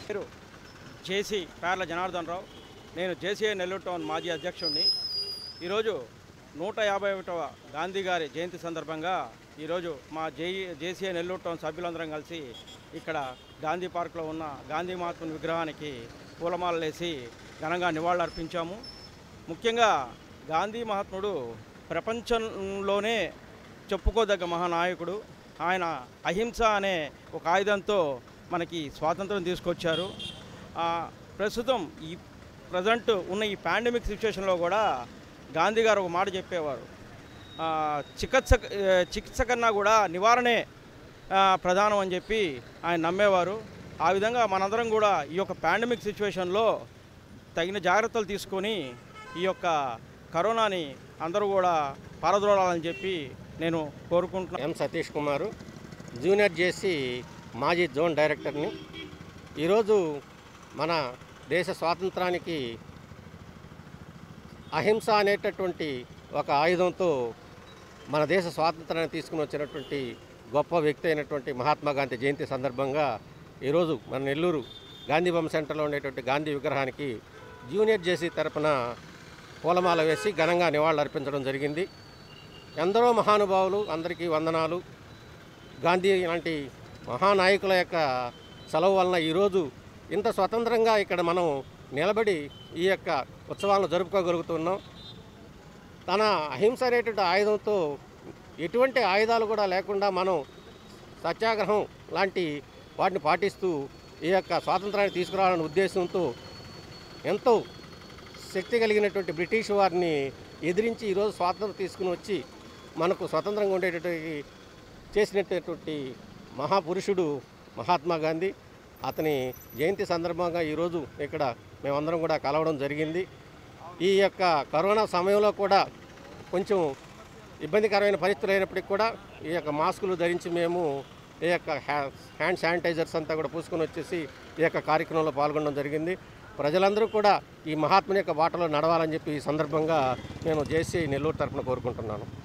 పేరు జేసీ పేర్ల జనార్దన్ రావు నేను జేసీఐ నెల్లూరు టౌన్ మాజీ అధ్యక్షుడిని ఈరోజు నూట యాభై ఒకటవ గాంధీ గారి జయంతి సందర్భంగా ఈరోజు మా జే జేసీఐ నెల్లూరు టౌన్ సభ్యులందరం కలిసి ఇక్కడ గాంధీ పార్కులో ఉన్న గాంధీ మహాత్ముని విగ్రహానికి పూలమాలలు వేసి ఘనంగా నివాళులర్పించాము ముఖ్యంగా గాంధీ మహాత్ముడు ప్రపంచంలోనే చెప్పుకోదగ్గ మహానాయకుడు ఆయన అహింస అనే ఒక ఆయుధంతో మనకి స్వాతంత్రం తీసుకొచ్చారు ఆ, ప్రస్తుతం ఈ ప్రజెంట్ ఉన్న ఈ పాండమిక్ సిచ్యువేషన్లో కూడా గాంధీ గారు ఒక మాట చెప్పేవారు ఆ, చికిత్స ఆ, చికిత్స కన్నా కూడా నివారణే ఆ, ప్రధానం అని చెప్పి ఆయన నమ్మేవారు ఆ విధంగా మనందరం కూడా ఈ యొక్క పాండమిక్ సిచ్యువేషన్లో తగిన జాగ్రత్తలు తీసుకొని ఈ యొక్క కరోనాని అందరూ కూడా పారద్రోలాలని చెప్పి నేను కోరుకుంటున్నాను ఎం సతీష్ కుమారు జూనియర్ జేసీ మాజీ జోన్ డైరెక్టర్ని ఈరోజు మన దేశ స్వాతంత్రానికి అహింస అనేటటువంటి ఒక ఆయుధంతో మన దేశ స్వాతంత్రాన్ని తీసుకుని వచ్చినటువంటి గొప్ప వ్యక్తి అయినటువంటి మహాత్మా గాంధీ జయంతి సందర్భంగా ఈరోజు మన నెల్లూరు గాంధీ బొమ్మ సెంటర్లో ఉండేటువంటి గాంధీ విగ్రహానికి జూనియర్ జేసీ తరపున పూలమాల వేసి ఘనంగా నివాళులు అర్పించడం జరిగింది ఎందరో మహానుభావులు అందరికీ వందనాలు గాంధీ లాంటి మహానాయకుల యొక్క సెలవు వలన ఈరోజు ఇంత స్వతంత్రంగా ఇక్కడ మనం నిలబడి ఈ యొక్క ఉత్సవాలను జరుపుకోగలుగుతున్నాం తన అహింస అనేటువంటి ఆయుధంతో ఎటువంటి ఆయుధాలు కూడా లేకుండా మనం సత్యాగ్రహం లాంటి వాటిని పాటిస్తూ ఈ యొక్క స్వాతంత్రాన్ని తీసుకురావాలనే ఉద్దేశంతో ఎంతో శక్తి కలిగినటువంటి బ్రిటిష్ వారిని ఎదిరించి ఈరోజు స్వాతంత్రం తీసుకుని వచ్చి మనకు స్వతంత్రంగా ఉండేటటువంటి చేసినటువంటి మహాపురుషుడు మహాత్మా గాంధీ అతని జయంతి సందర్భంగా ఈరోజు ఇక్కడ మేమందరం కూడా కలవడం జరిగింది ఈ యొక్క కరోనా సమయంలో కూడా కొంచెం ఇబ్బందికరమైన పరిస్థితులు అయినప్పటికీ కూడా ఈ యొక్క మాస్కులు ధరించి మేము ఈ యొక్క హ్యా- హ్యాండ్ శానిటైజర్స్ అంతా కూడా పూసుకొని వచ్చేసి ఈ యొక్క కార్యక్రమంలో పాల్గొనడం జరిగింది ప్రజలందరూ కూడా ఈ మహాత్ముని యొక్క బాటలో నడవాలని చెప్పి ఈ సందర్భంగా నేను జేసీ నెల్లూరు తరఫున కోరుకుంటున్నాను